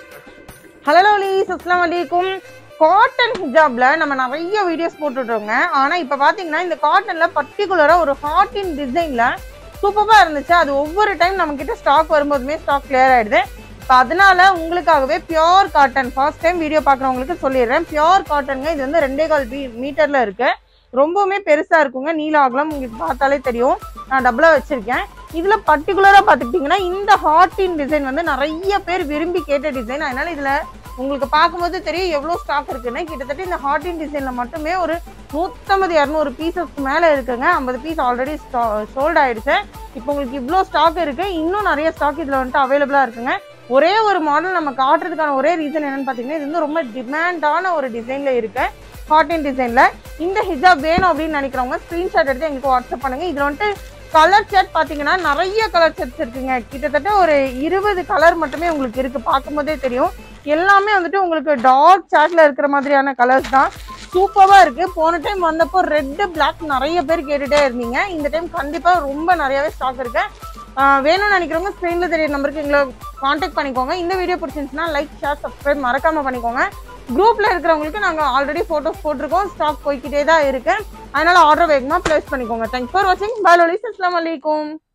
hello லோலீஸ் அஸ்லாம் வலைக்கும் cotton ஹிஜாப்ல நம்ம நிறைய வீடியோஸ் போட்டுட்ருக்கோங்க ஆனா இப்ப பாத்தீங்கன்னா இந்த காட்டன்ல பர்டிகுலரா ஒரு ஹாட்டின் டிசைன்ல சூப்பரா இருந்துச்சு அது ஒவ்வொரு டைம் நம்ம கிட்ட ஸ்டாக் வரும்போதுமே ஸ்டாக் கிளியர் ஆயிடுது இப்போ அதனால உங்களுக்காகவே pure cotton first time video பார்க்குறவங்களுக்கு சொல்லிடுறேன் பியோர் காட்டனுங்க இது வந்து ரெண்டே கால் மீ மீட்டர்ல இருக்கு ரொம்பவுமே பெருசா இருக்குங்க நீல அகலம் உங்களுக்கு பார்த்தாலே தெரியும் நான் டபுளா வச்சிருக்கேன் இதுல பர்டிகுலரா பாத்துக்கிட்டீங்கன்னா இந்த ஹாட்டின் டிசைன் வந்து நிறைய பேர் விரும்பி கேட்ட டிசைன் அதனால இதுல உங்களுக்கு பார்க்கும்போது தெரியும் எவ்வளோ ஸ்டாக் இருக்குன்னு கிட்டத்தட்ட இந்த ஹாட்டின் டிசைன்ல மட்டுமே ஒரு நூற்றம்பது இரநூறு பீசஸ்க்கு மேலே இருக்குங்க ஐம்பது பீஸ் ஆல்ரெடி சோல்ட் ஆயிடுச்சு இப்போ உங்களுக்கு இவ்வளோ ஸ்டாக் இருக்கு இன்னும் நிறைய ஸ்டாக் இதில் வந்துட்டு அவைலபிளாக இருக்குங்க ஒரே ஒரு மாடல் நம்ம காட்டுறதுக்கான ஒரே ரீசன் என்னன்னு பார்த்தீங்கன்னா இது வந்து ரொம்ப டிமாண்டான ஒரு டிசைனில் இருக்கு காட்டன் டிசைனில் இந்த ஹிஜாப் வேணும் அப்படின்னு நினைக்கிறவங்க ஸ்க்ரீன்ஷாட் எடுத்து எங்களுக்கு வாட்ஸ்அப் பண்ணுங்க இதில் வந்துட்டு கலர் செட் பார்த்தீங்கன்னா நிறைய கலர் செட்ஸ் இருக்குங்க கிட்டத்தட்ட ஒரு இருபது கலர் மட்டுமே உங்களுக்கு இருக்கு பார்க்கும்போதே தெரியும் எல்லாமே வந்துட்டு உங்களுக்கு டார்க் சாட்ல இருக்கிற மாதிரியான கலர்ஸ் தான் சூப்பரா இருக்கு போன டைம் வந்தப்போ ரெட் பிளாக் நிறைய பேர் கேட்டுட்டே இருந்தீங்க இந்த டைம் கண்டிப்பா ரொம்ப நிறையவே ஸ்டாக் இருக்கு ஆஹ் வேணும்னு நினைக்கிறவங்க ஸ்க்ரீன்ல தெரிய நம்பருக்கு எங்களை காண்டாக்ட் பண்ணிக்கோங்க இந்த வீடியோ பிடிச்சிருந்துச்சுன்னா லைக் ஷேர் சப்ஸ்கிரைப் மறக்காம பண்ணிக்கோங்க குரூப்ல இருக்கிறவங்களுக்கு நாங்க ஆல்ரெடி போட்டோஸ் போட்டிருக்கோம் ஸ்டாக் போய்க்கிட்டே தான் இருக்கு அதனால ஆர்டர் வேகமா பிளேஸ் பண்ணிக்கோங்க தேங்க்ஸ் ஃபார் வாட்சிங் பாய் லோலிஸ் அஸ்லாம் வலைக்கும்